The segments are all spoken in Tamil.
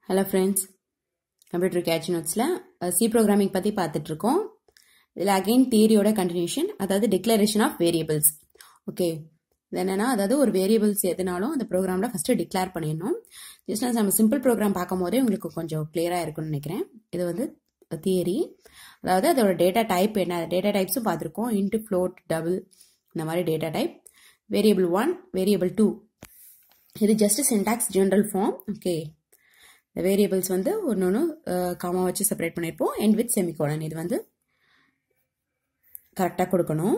ஹலோ ஃப்ரெண்ட்ஸ் கம்ப்யூட்டர் கேட்ச் நோட்ஸில் சி ப்ரோக்ராமிங் பற்றி பார்த்துட்ருக்கோம் இதில் அகெயின் தியரியோட கண்டினியூஷன் அதாவது டிக்ளரேஷன் ஆஃப் வேரியபிள்ஸ் ஓகே இது என்னன்னா அதாவது ஒரு வேரியபிள்ஸ் எதுனாலும் அந்த ப்ரோக்ராமில் ஃபஸ்ட்டு டிக்ளேர் பண்ணிடணும் ஜஸ்ட் நம்ம சிம்பிள் ப்ரோக்ராம் பார்க்கும் போதே உங்களுக்கு கொஞ்சம் கிளியராக இருக்கும்னு நினைக்கிறேன் இது வந்து தியரி அதாவது அதோட டேட்டா டைப் என்ன டேட்டா டைப்ஸும் பார்த்துருக்கோம் இன்ட்டு ஃப்ளோட் டபுள் இந்த மாதிரி data type variable one variable two இது just syntax general form okay இந்த வேரியபிள்ஸ் வந்து ஒன்று ஒன்று காமா வச்சு செப்பரேட் பண்ணியிருப்போம் அண்ட் வித் செமிகோலன் இது வந்து கரெக்டாக கொடுக்கணும்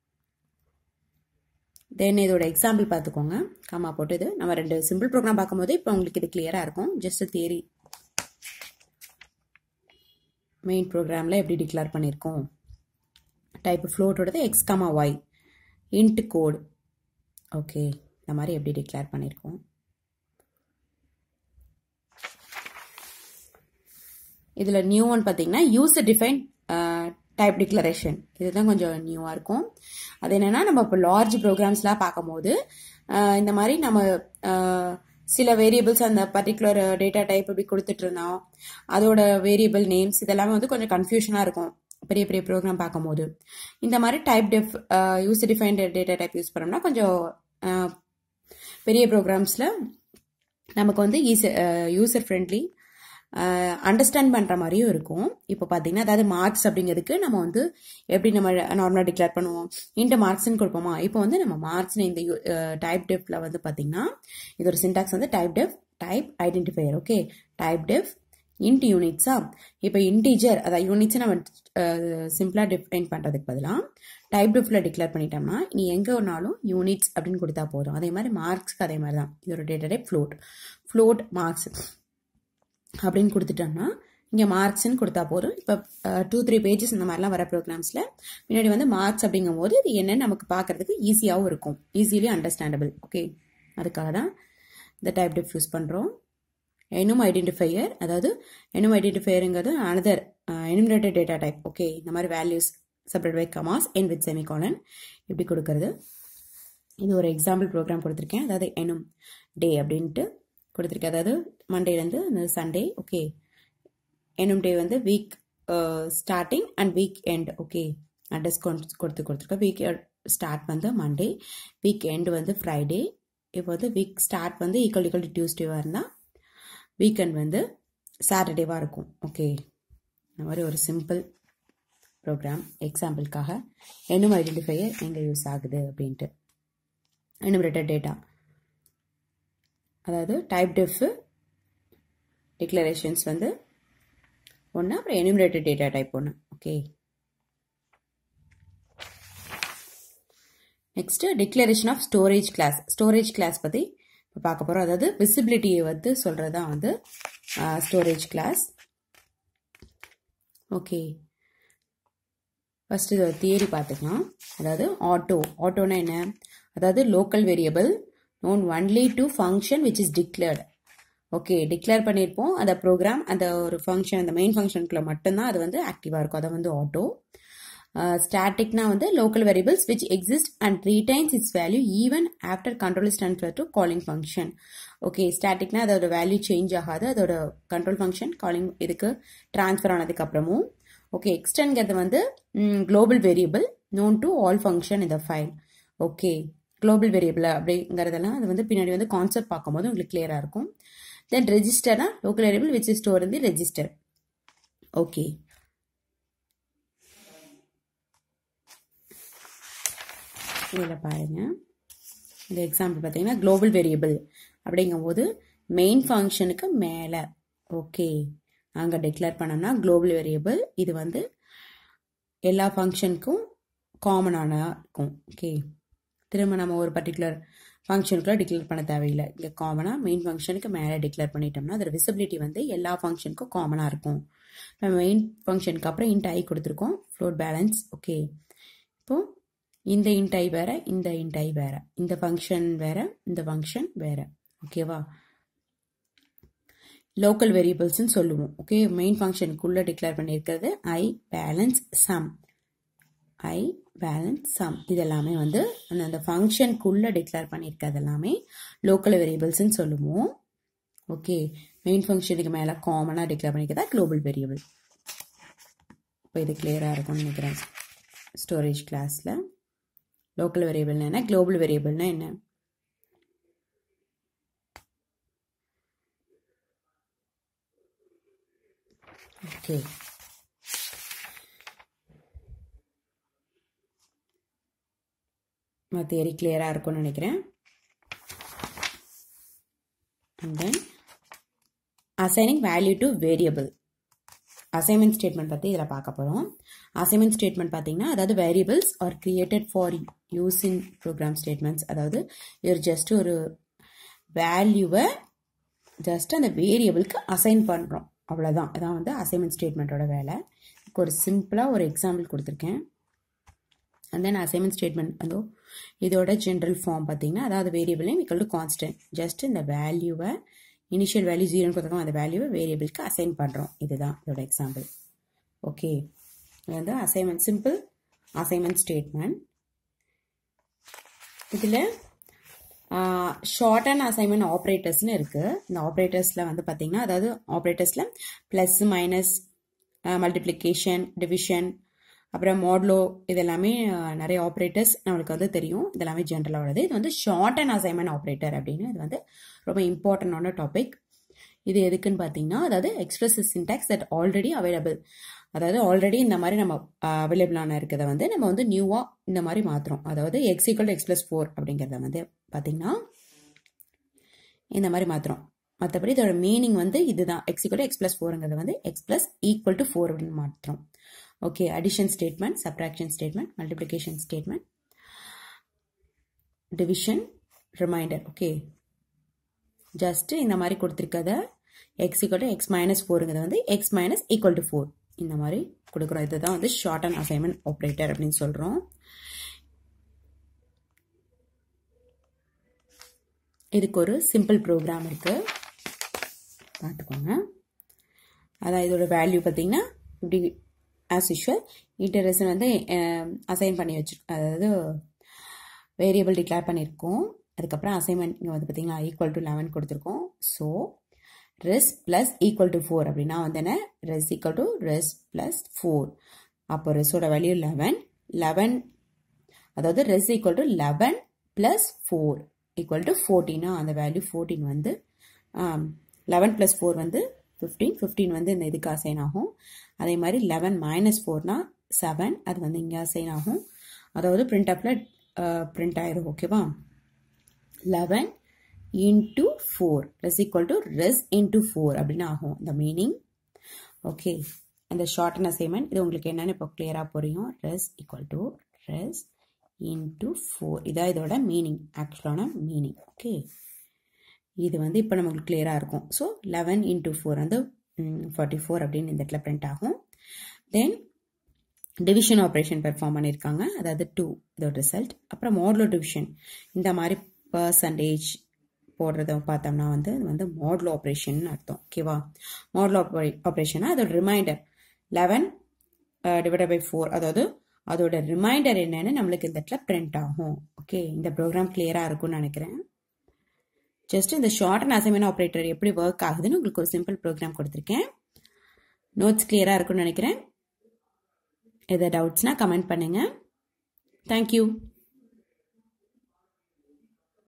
தென் இதோட எக்ஸாம்பிள் பார்த்துக்கோங்க காமா போட்டு இது நம்ம ரெண்டு சிம்பிள் ப்ரோக்ராம் பார்க்கும்போது இப்போ உங்களுக்கு இது கிளியராக இருக்கும் ஜஸ்ட் தியரி மெயின் ப்ரோக்ராமில் எப்படி டிக்ளேர் பண்ணியிருக்கோம் டைப் ஃப்ளோட்டோடது x comma y int code okay இந்த மாதிரி எப்படி டிக்ளேர் பண்ணியிருக்கோம் இதில் நியூ ஒன் பார்த்தீங்கன்னா யூசர் டிஃபைன் டைப் டிக்ளரேஷன் இதுதான் கொஞ்சம் நியூவாக இருக்கும் அது என்னென்னா நம்ம இப்போ லார்ஜ் ப்ரோக்ராம்ஸ்லாம் பார்க்கும்போது இந்த மாதிரி நம்ம சில வேரியபிள்ஸ் அந்த பர்டிகுலர் டேட்டா டைப் இப்படி கொடுத்துட்டு இருந்தோம் அதோட வேரியபிள் நேம்ஸ் இதெல்லாமே வந்து கொஞ்சம் கன்ஃபியூஷனாக இருக்கும் பெரிய பெரிய ப்ரோக்ராம் பார்க்கும்போது இந்த மாதிரி typedef user defined data type use பண்ணோம்னா கொஞ்சம் பெரிய ப்ரோக்ராம்ஸில் நமக்கு வந்து ஈஸி யூசர் ஃப்ரெண்ட்லி அண்டர்ஸ்டாண்ட் பண்ணுற மாதிரியும் இருக்கும் இப்போ பார்த்தீங்கன்னா அதாவது மார்க்ஸ் அப்படிங்கிறதுக்கு நம்ம வந்து எப்படி நம்ம நார்மலாக டிக்ளேர் பண்ணுவோம் இன்ட்டு மார்க்ஸ்னு கொடுப்போமா இப்போ வந்து நம்ம மார்க்ஸ்னு இந்த டைப் டெஃப்ல வந்து பார்த்தீங்கன்னா இது ஒரு சின்டாக்ஸ் வந்து typedef type identifier okay typedef int யூனிட்ஸா இப்போ இன்டீஜர் அதாவது யூனிட்ஸை நம்ம சிம்பிளாக டிஃபைன் பண்ணுறதுக்கு பதிலாக டைப் டெஃப்ல டிக்ளேர் பண்ணிட்டோம்னா நீ எங்கே ஒன்றாலும் யூனிட்ஸ் அப்படின்னு கொடுத்தா போதும் அதே மாதிரி மார்க்ஸ்க்கு அதே மாதிரி தான் இது ஒரு data type float float marks அப்படின்னு கொடுத்துட்டோம்னா இங்கே மார்க்ஸ்ன்னு கொடுத்தா போதும் இப்போ டூ த்ரீ பேஜஸ் இந்த மாதிரிலாம் வர ப்ரோக்ராம்ஸில் முன்னாடி வந்து மார்க்ஸ் அப்படிங்கும் போது இது என்னன்னு நமக்கு பார்க்கறதுக்கு ஈஸியாகவும் இருக்கும் ஈஸிலி அண்டர்ஸ்டாண்டபிள் ஓகே அதுக்காக தான் இந்த டைப் டெஃப் யூஸ் பண்ணுறோம் எனும் ஐடென்டிஃபையர் அதாவது எனும் ஐடென்டிஃபையருங்கிறது another enumerated data type okay இந்த மாதிரி values separate by commas and with semicolon இப்படி கொடுக்கறது இது ஒரு எக்ஸாம்பிள் ப்ரோக்ராம் கொடுத்துருக்கேன் அதாவது எனும் டே அப்படின்ட்டு கொடுத்துருக்கேன் அதாவது மண்டேலேருந்து அந்த சண்டே ஓகே எனும் டே வந்து week starting and weekend okay address கொடுத்து கொடுத்துருக்கேன் வீக் ஸ்டார்ட் வந்து மண்டே வீக் எண்ட் வந்து ஃப்ரைடே இப்போ வந்து வீக் ஸ்டார்ட் வந்து ஈக்குவல் ஈக்குவல் டியூஸ்டேவாக இருந்தால் வீக்கெண்ட் வந்து சாட்டர்டேவாக இருக்கும் ஓகே இந்த மாதிரி ஒரு சிம்பிள் ப்ரோக்ராம் எக்ஸாம்பிளுக்காக என்னும் ஐடென்டிஃபையர் எங்கே யூஸ் ஆகுது அப்படின்ட்டு எனுமரேட்டட் டேட்டா அதாவது டைப் டெஃப் டிக்ளரேஷன்ஸ் வந்து ஒன்று அப்புறம் எனுமரேட்டட் டேட்டா டைப் ஒன்று okay next declaration of storage class storage class பற்றி இப்போ பார்க்க போகிறோம் அதாவது விசிபிலிட்டியை வந்து சொல்கிறது தான் வந்து ஸ்டோரேஜ் கிளாஸ் ஓகே ஃபஸ்ட்டு இது தியரி பார்த்துக்கலாம் அதாவது ஆட்டோ ஆட்டோனா என்ன அதாவது local variable known only to function which is declared okay declare பண்ணியிருப்போம் அந்த ப்ரோக்ராம் அந்த ஒரு ஃபங்க்ஷன் அந்த மெயின் ஃபங்க்ஷனுக்குள்ள மட்டும்தான் அது வந்து ஆக்டிவாக இருக்கும் அதை வந்து ஆட்டோ ஸ்டாட்டிக்னா வந்து local variables which exist and retains its value even after control is transfer to calling function okay ஸ்டாட்டிக்னா அதோட வேல்யூ சேஞ்ச் ஆகாது அதோட கண்ட்ரோல் ஃபங்க்ஷன் காலிங் இதுக்கு ட்ரான்ஸ்ஃபர் ஆனதுக்கு அப்புறமும் ஓகே எக்ஸ்டென்கிறது வந்து global variable known to all function இந்த ஃபைல் ஓகே குளோபல் வேரியபிள் அப்படிங்கிறதெல்லாம் அது வந்து பின்னாடி வந்து கான்செப்ட் பார்க்கும்போது உங்களுக்கு கிளியராக இருக்கும் தென் ரெஜிஸ்டர்னா local variable which store in the register okay இதில் பாருங்க இந்த எக்ஸாம்பிள் பார்த்தீங்கன்னா குளோபல் வேரியபிள் அப்படிங்கும்போது மெயின் ஃபங்க்ஷனுக்கு மேலே ஓகே நாங்கள் டிக்ளேர் பண்ணோம்னா குளோபல் வேரியபிள் இது வந்து எல்லா ஃபங்க்ஷனுக்கும் காமனான இருக்கும் ஓகே திரும்ப நம்ம ஒரு பர்டிகுலர் ஃபங்க்ஷனுக்குள்ள டிக்ளேர் பண்ண தேவையில்லை இங்கே காமனாக மெயின் ஃபங்க்ஷனுக்கு மேலே டிக்ளேர் பண்ணிட்டோம்னா அதோட விசிபிலிட்டி வந்து எல்லா ஃபங்க்ஷனுக்கும் காமனாக இருக்கும் நம்ம மெயின் ஃபங்க்ஷனுக்கு அப்புறம் இன்ட் ஐ கொடுத்துருக்கோம் ஃப்ளோட் பேலன்ஸ் ஓகே இப்போது இந்த இன்ட் ஐ வேற இந்த இன்ட் ஐ வேற இந்த ஃபங்க்ஷன் வேற இந்த ஃபங்க்ஷன் வேற ஓகேவா லோக்கல் வேரியபிள்ஸ்னு சொல்லுவோம் ஓகே மெயின் ஃபங்க்ஷனுக்குள்ளே டிக்ளேர் பண்ணியிருக்கிறது I balance sum I balance sum இதெல்லாமே வந்து அந்த ஃபங்க்ஷனுக்குள்ளே டிக்ளேர் பண்ணியிருக்கிறது எல்லாமே லோக்கல் வேரியபிள்ஸ்ன்னு சொல்லுவோம் ஓகே மெயின் ஃபங்க்ஷனுக்கு மேலே காமனாக டிக்ளேர் பண்ணிக்கிறதா குளோபல் வேரியபிள் இப்போ இது கிளியராக இருக்கும்னு நினைக்கிறேன் ஸ்டோரேஜ் கிளாஸில் லோக்கல் வேரியபிள்னா என்ன குளோபல் வேரியபிள்னா என்ன ஓகே தேரி கிளியராக இருக்கும்னு நினைக்கிறேன் and then assigning value to variable assignment statement பற்றி இதில் பார்க்க போகிறோம் அசைன்மெண்ட் ஸ்டேட்மெண்ட் பார்த்தீங்கன்னா அதாவது variables are created for use in program statements அதாவது ஒரு ஜஸ்ட் ஒரு வேல்யூவை ஜஸ்ட் அந்த வேரியபிளுக்கு அசைன் பண்ணுறோம் அவ்வளோதான் இதான் வந்து அசைன்மெண்ட் ஸ்டேட்மெண்ட்டோட வேலை ஒரு சிம்பிளாக ஒரு எக்ஸாம்பிள் கொடுத்துருக்கேன் அண்ட் தென் அசைன்மெண்ட் ஸ்டேட்மெண்ட் வந்து இதோட ஜென்ரல் ஃபார்ம் பார்த்தீங்கன்னா அதாவது variable name equal to constant just இந்த வேல்யூவை இனிஷியல் வேல்யூ ஜீரோன்னு கொடுத்துருக்கோம் அந்த வேல்யூவை வேரியபிளுக்கு அசைன் பண்ணுறோம் இதுதான் இதோட எக்ஸாம்பிள் ஓகே இது வந்து அசைன்மெண்ட் சிம்பிள் அசைன்மெண்ட் ஸ்டேட்மெண்ட் இதில் ஷார்ட் அண்ட் அசைன்மெண்ட் ஆப்ரேட்டர்ஸ்னு இருக்குது இந்த ஆப்ரேட்டர்ஸில் வந்து பார்த்தீங்கன்னா அதாவது ஆப்ரேட்டர்ஸில் ப்ளஸ் மைனஸ் மல்டிப்ளிகேஷன் டிவிஷன் அப்புறம் மாடலோ இது எல்லாமே நிறைய ஆப்ரேட்டர்ஸ் நம்மளுக்கு வந்து தெரியும் இதெல்லாமே ஜென்ரலாக உள்ளது இது வந்து ஷார்ட் அண்ட் அசைன்மெண்ட் ஆப்ரேட்டர் அப்படின்னு இது வந்து ரொம்ப இம்பார்ட்டண்டான டாபிக் இது எதுக்குன்னு பார்த்தீங்கன்னா அதாவது express syntax that already available அதாவது ஆல்ரெடி இந்த மாதிரி நம்ம அவைலபிளான இருக்கிறத வந்து நம்ம வந்து நியூவாக இந்த மாதிரி மாற்றுறோம் அதாவது x equal x plus four அப்படிங்கிறத வந்து பார்த்தீங்கன்னா இந்த மாதிரி மாற்றுறோம் மற்றபடி இதோட மீனிங் வந்து இதுதான் எக்ஸ் ஈக்குவல் எக்ஸ் ப்ளஸ் ஃபோருங்கிறத வந்து x plus equal to four அப்படின்னு மாற்றுறோம் okay addition statement subtraction statement multiplication statement division remainder okay just இந்த மாதிரி கொடுத்துருக்கத x equal to x minus ஃபோருங்கிறது வந்து x minus equal to four இந்த மாதிரி கொடுக்குறோம் இதுதான் வந்து ஷார்ட் அண்ட் அசைன்மெண்ட் ஆப்ரேட்டர் அப்படின்னு சொல்கிறோம் இதுக்கு ஒரு சிம்பிள் ப்ரோக்ராம் இருக்குது பார்த்துக்கோங்க அதான் இதோட வேல்யூ பார்த்தீங்கன்னா இப்படி ஆஸ் யூஷுவல் இன்டரஸ்ட் வந்து அசைன் பண்ணி வச்சு அதாவது வேரியபிள் டிக்ளேர் பண்ணியிருக்கோம் அதுக்கப்புறம் அசைன்மெண்ட் இங்கே வந்து பார்த்தீங்கன்னா ஈக்குவல் டு லெவன் கொடுத்துருக்கோம் so res plus equal to four அப்படின்னா வந்து என்ன res equal to res plus four அப்போ ரெஸோட வேல்யூ லெவன் லெவன் அதாவது res equal to eleven plus four equal to ஃபோர்டீனா அந்த வேல்யூ ஃபோர்டீன் வந்து லெவன் ப்ளஸ் ஃபோர் வந்து ஃபிஃப்டீன் ஃபிஃப்டீன் வந்து இந்த இதுக்கு அசைன் ஆகும் அதே மாதிரி லெவன் மைனஸ் ஃபோர்னா செவன் அது வந்து இங்கே அசைன் ஆகும் அதாவது பிரிண்ட் அப்பில் பிரிண்ட் ஆயிரும் ஓகேவா eleven into four res equal to res into four அப்படின்னு ஆகும் இந்த மீனிங் ஓகே அந்த ஷார்ட் அண்ட் அசைன்மெண்ட் இது உங்களுக்கு என்னென்னு இப்போ கிளியராக புரியும் res equal to res into four இதான் இதோட மீனிங் ஆக்சுவலான மீனிங் ஓகே இது வந்து இப்போ நமக்கு கிளியராக இருக்கும் ஸோ லெவன் இன்ட்டு ஃபோர் வந்து ஃபார்ட்டி ஃபோர் அப்படின்னு இந்த இடத்துல பிரிண்ட் ஆகும் தென் டிவிஷன் ஆப்ரேஷன் பெர்ஃபார்ம் பண்ணியிருக்காங்க அதாவது டூ இதோட ரிசல்ட் அப்புறம் மாடலோ டிவிஷன் இந்த மாதிரி பர்சன்டேஜ் போடுறத பார்த்தோம்னா வந்து இது வந்து மாடல் ஆப்ரேஷன் அர்த்தம் ஓகேவா மாடல் ஆப்ரே ஆப்ரேஷனா அதோட remainder eleven divide by four அதாவது அதோட ரிமைண்டர் என்னன்னு நம்மளுக்கு இந்த இடத்துல பிரிண்ட் ஆகும் ஓகே இந்த ப்ரோக்ராம் கிளியராக இருக்கும்னு நினைக்கிறேன் ஜஸ்ட் இந்த ஷார்ட் அண்ட் அசைன்மெண்ட் ஆப்ரேட்டர் எப்படி ஒர்க் ஆகுதுன்னு உங்களுக்கு ஒரு சிம்பிள் ப்ரோக்ராம் கொடுத்துருக்கேன் நோட்ஸ் கிளியராக இருக்கும்னு நினைக்கிறேன் எதாவது டவுட்ஸ்னால் கமெண்ட் பண்ணுங்கள் தேங்க்யூ